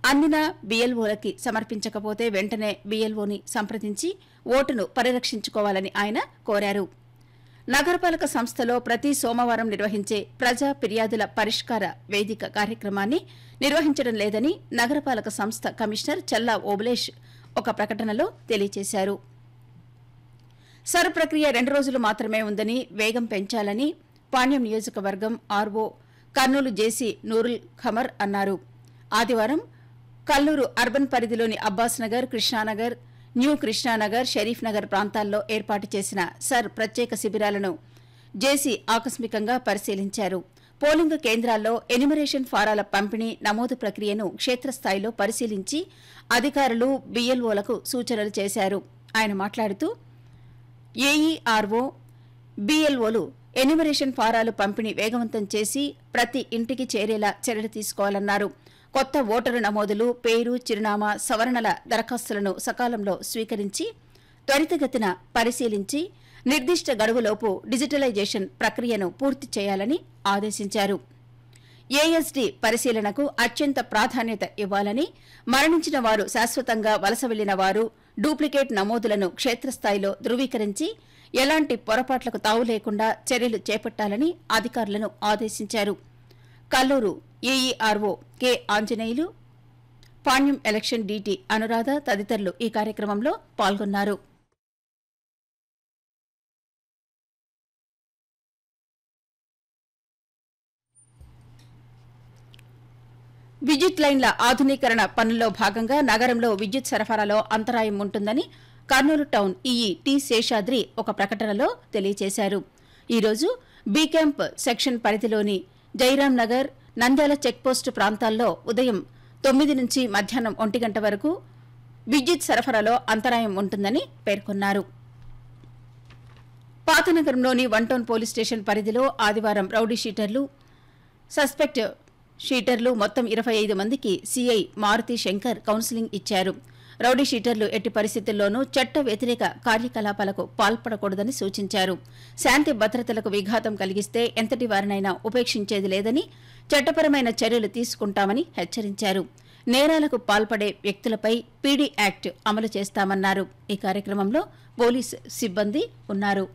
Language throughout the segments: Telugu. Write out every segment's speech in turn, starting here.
అందిన బీఎల్ఓలకి సమర్పించకపోతే వెంటనే బీఎల్ఓని సంప్రదించి ఓటును పరిరక్షించుకోవాలని ఆయన కోరారు నగరపాలక సంస్థలో ప్రతి సోమవారం నిర్వహించే ప్రజా ఫిర్యాదుల పరిష్కార వేదిక కార్యక్రమాన్ని నిర్వహించడం లేదని నగరపాలక సంస్థ కమిషనర్ చల్లా ఓబులేష్ ఒక ప్రకటనలో తెలియజేశారు సర్ ప్రక్రియ రెండు రోజులు మాత్రమే ఉందని వేగం పెంచాలని పాణ్యం నియోజకవర్గం ఆర్వో కర్నూలు జేసీ నూరుల్ ఖమర్ అన్నారు ఆదివారం కల్లూరు అర్బన్ పరిధిలోని అబ్బాస్ నగర్ కృష్ణానగర్ న్యూ కృష్ణానగర్ షరీఫ్ నగర్ ప్రాంతాల్లో ఏర్పాటు చేసిన సర్ ప్రత్యేక శిబిరాలను జేసీ ఆకస్మికంగా పరిశీలించారు పోలింగ్ కేంద్రాల్లో ఎనిమరేషన్ ఫారాల పంపిణీ నమోదు ప్రక్రియను క్షేత్రస్థాయిలో పరిశీలించి అధికారులు బీఎల్ఓలకు సూచనలు చేశారు ఆయన మాట్లాడుతూ ఏఈఆర్ఓ బీఎల్ఓలు ఎన్యుమరేషన్ ఫారాలు పంపిణీ వేగవంతం చేసి ప్రతి ఇంటికి చేరేలా చర్యలు తీసుకోవాలన్నారు కొత్త ఓటరు నమోదులు పేరు చిరునామా సవరణల దరఖాస్తులను సకాలంలో స్వీకరించి త్వరితగతిన పరిశీలించి నిర్దిష్ట గడువులోపు డిజిటలైజేషన్ ప్రక్రియను పూర్తి చేయాలని ఆదేశించారు ఏఎస్డీ పరిశీలనకు అత్యంత ప్రాధాన్యత ఇవ్వాలని మరణించిన వారు శాశ్వతంగా వలస వెళ్లిన వారు డూప్లికేట్ నమోదులను క్షేత్రస్థాయిలో ధృవీకరించి ఎలాంటి పొరపాట్లకు తావు లేకుండా చర్యలు చేపట్టాలని అధికారులను ఆదేశించారు Kalluru AERO K Anjaneyulu Panyam election DT Anuradha తదితరులు ఈ కార్యక్రమంలో పాల్గొన్నారు విద్యుత్ లైన్ల ఆధునీకరణ పనుల్లో భాగంగా నగరంలో విద్యుత్ సరఫరాలో అంతరాయం ఉంటుందని Kurnool town EE T Seshadri ఒక ప్రకటనలో తెలియజేశారు ఈరోజు బీ క్యాంప్ సెక్షన్ పరిధిలోని జైరాం నగర్ నంద్యాల చెక్పోస్టు ప్రాంతాల్లో ఉదయం తొమ్మిది నుంచి మధ్యాహ్నం ఒంటి గంట వరకు విద్యుత్ సరఫరాలో అంతరాయం ఉంటుందని పేర్కొన్నారు పాతనగరంలోని వన్ టౌన్ పోలీస్ స్టేషన్ పరిధిలో ఆదివారం రౌడీ షీటర్లు సస్పెక్ట్ షీటర్లు మొత్తం ఇరవై ఐదు మందికి సీఐ మారుతి శంకర్ కౌన్సిలింగ్ ఇచ్చారు రౌడీ షీటర్లు ఎట్టి పరిస్థితుల్లోనూ చట్ట వ్యతిరేక కార్యకలాపాలకు పాల్పడకూడదని సూచించారు శాంతి భద్రతలకు విఘాతం కలిగిస్తే ఎంతటి వారినైనా ఉపేక్షించేది లేదని చట్టపరమైన చర్యలు తీసుకుంటామని హెచ్చరించారు నేరాలకు పాల్పడే వ్యక్తులపై పీడీ యాక్ట్ అమలు చేస్తామన్నారు ఈ కార్యక్రమంలో పోలీసు సిబ్బంది ఉన్నారు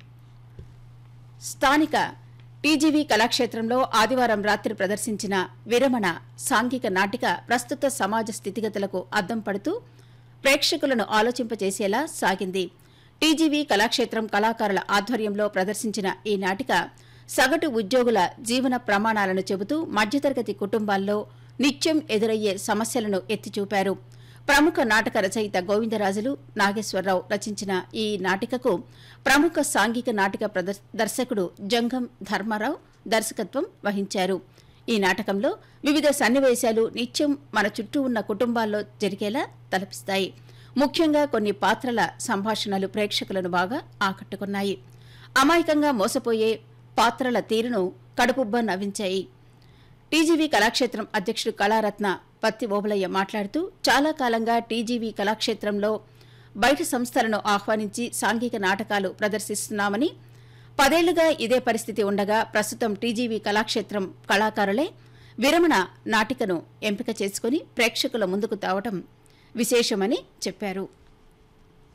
స్థానిక టీజీవీ కళాక్షేత్రంలో ఆదివారం రాత్రి ప్రదర్శించిన విరమణ సాంఘిక నాటిక ప్రస్తుత సమాజ స్థితిగతులకు అద్దం పడుతూ ప్రేక్షకులను ఆలోచింపచేసేలా సాగింది టీజీవీ కళాక్షేత్రం కళాకారుల ఆధ్వర్యంలో ప్రదర్శించిన ఈ నాటిక సగటు ఉద్యోగుల జీవన ప్రమాణాలను చెబుతూ మధ్యతరగతి కుటుంబాల్లో నిత్యం ఎదురయ్యే సమస్యలను ఎత్తిచూపారు ప్రముఖ నాటక రచయిత గోవిందరాజులు నాగేశ్వరరావు రచించిన ఈ నాటికకు ప్రముఖ సాంఘిక నాటక ప్రదర్- దర్శకుడు జంగం ధర్మారావు దర్శకత్వం వహించారు ఈ నాటకంలో వివిధ సన్నివేశాలు నిత్యం మన చుట్టూ ఉన్న కుటుంబాల్లో జరిగేలా తలపిస్తాయి ముఖ్యంగా కొన్ని పాత్రల సంభాషణలు ప్రేక్షకులను బాగా ఆకట్టుకున్నాయి అమాయకంగా మోసపోయే పాత్రల తీరును కడుపుబ్బ నవ్వించాయి టీజీవీ కళాక్షేత్రం అధ్యక్షుడు కళారత్న పత్తి ఓబలయ్య మాట్లాడుతూ చాలా కాలంగా టీజీవీ కళాక్షేత్రంలో బయట సంస్థలను ఆహ్వానించి సాంఘిక నాటకాలు ప్రదర్శిస్తున్నామని పదేళ్లుగా ఇదే పరిస్థితి ఉండగా ప్రస్తుతం టీజీవీ కళాక్షేత్రం కళాకారులే విరమణ నాటికను ఎంపిక చేసుకుని ప్రేక్షకుల ముందుకు తావటం విశేషమని చెప్పారు